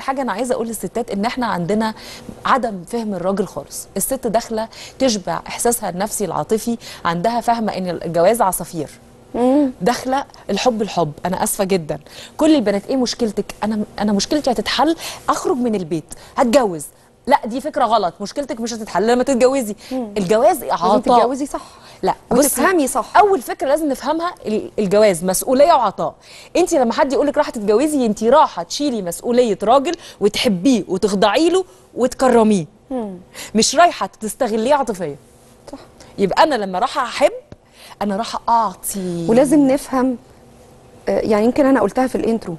حاجه انا عايزه اقول للستات ان احنا عندنا عدم فهم الراجل خالص الست داخله تشبع احساسها النفسي العاطفي عندها فاهمه ان الجواز عصافير داخله الحب الحب انا اسفه جدا كل البنات ايه مشكلتك انا انا مشكلتي هتتحل اخرج من البيت هتجوز لا دي فكره غلط مشكلتك مش هتتحل لما تتجوزي الجواز لازم عطاء تتجوزي صح لا بصي، وتفهمي صح. اول فكره لازم نفهمها ال- الجواز مسؤوليه وعطاء انت لما حد يقول لك رايحه تتجوزي انت رايحه تشيلي مسؤوليه راجل وتحبيه وتخضعي له وتكرميه مش رايحه تستغليه عاطفيا صح يبقى انا لما رايحه احب انا رايحه اعطي ولازم نفهم آه، يعني يمكن انا قلتها في الانترو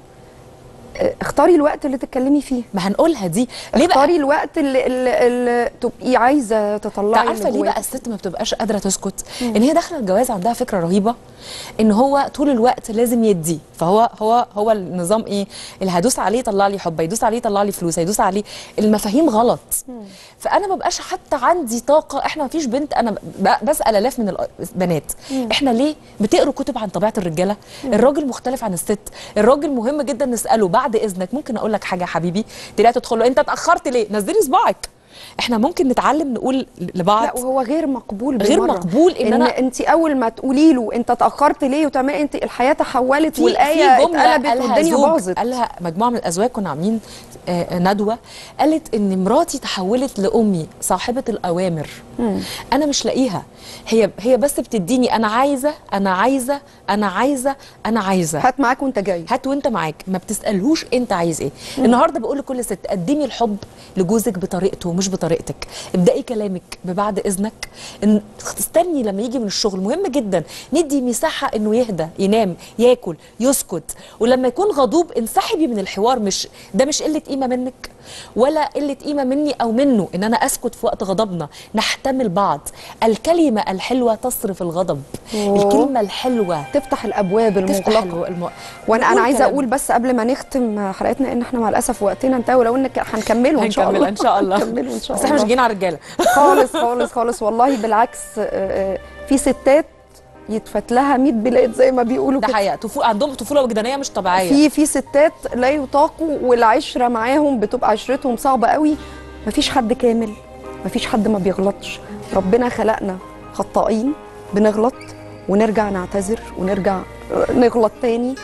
آه، اختاري الوقت اللي تتكلمي فيه ما هنقولها دي ليه بقى اختاري الوقت اللي, اللي, اللي تبقي عايزه تطلعي عارفه اللي ليه بقى جواكي. الست ما بتبقاش قادره تسكت ان هي داخله الجواز عندها فكره رهيبه ان هو طول الوقت لازم يدي فهو هو هو النظام ايه اللي هدوس عليه يطلع لي حب هيدوس عليه يطلع لي فلوس هيدوس عليه المفاهيم غلط فانا ما بقاش حتى عندي طاقه احنا ما فيش بنت انا ب- بسال الاف من البنات احنا ليه بتقروا كتب عن طبيعه الرجاله الراجل مختلف عن الست الراجل مهم جدا نساله بعد اذنك ممكن اقول لك حاجه يا حبيبي تلاقي تدخل له انت اتاخرت ليه نزلي صباعك احنا ممكن نتعلم نقول لبعض لا وهو غير مقبول غير بالمرة. مقبول إن ان أنا- انت اول ما تقولي له انت اتاخرت ليه وتعملي انت الحياه تحولت في والايه في جمله اتقلبت قالها والدنيا زوج باظت قالها مجموعه من الازواج كنا عاملين آه، ندوه قالت ان مراتي تحولت لامي صاحبه الاوامر انا مش لاقيها هي هي بس بتديني انا عايزه انا عايزه انا عايزه انا عايزه هات معاك وانت جاي هات وانت معاك ما بتسالهوش انت عايز ايه النهارده بقول لكل ست قدمي الحب لجوزك بطريقته مش بطريقتك ابداي كلامك ببعد اذنك ان تستني لما يجي من الشغل مهم جدا ندي مساحه انه يهدى ينام ياكل يسكت ولما يكون غضوب انسحبي من الحوار مش ده مش قله قيمه منك ولا قله قيمه مني او منه ان انا اسكت في وقت غضبنا نحتمل بعض الكلمه الحلوه تصرف الغضب أوه. الكلمه الحلوه تفتح الابواب تفتح المغلقه الم... وانا انا نقول عايزه كلام. اقول بس قبل ما نختم حلقتنا ان احنا مع الاسف وقتنا انتهى ولو انك هنكمله ان شاء هنكمل الله ان شاء الله هنكمله ان شاء بس احنا مش الله جايين على الرجاله خالص خالص خالص والله بالعكس آه، آه، في ستات يتفت لها 100 بلاد زي ما بيقولوا ده كده حقيقه طفوله عندهم طفوله وجدانيه مش طبيعيه في في ستات لا يطاقوا والعشره معاهم بتبقى عشرتهم صعبه قوي مفيش حد كامل مفيش حد ما بيغلطش ربنا خلقنا خطائين بنغلط ونرجع نعتذر ونرجع نغلط تاني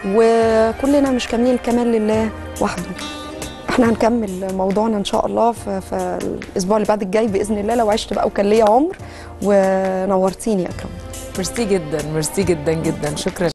وكلنا مش كاملين الكمال لله وحده احنا هنكمل موضوعنا ان شاء الله في, في الاسبوع اللي بعد الجاي باذن الله لو عشت بقى وكان ليا عمر ونورتيني يا اكرم ميرسي جدا ميرسي جدا جدا شكرا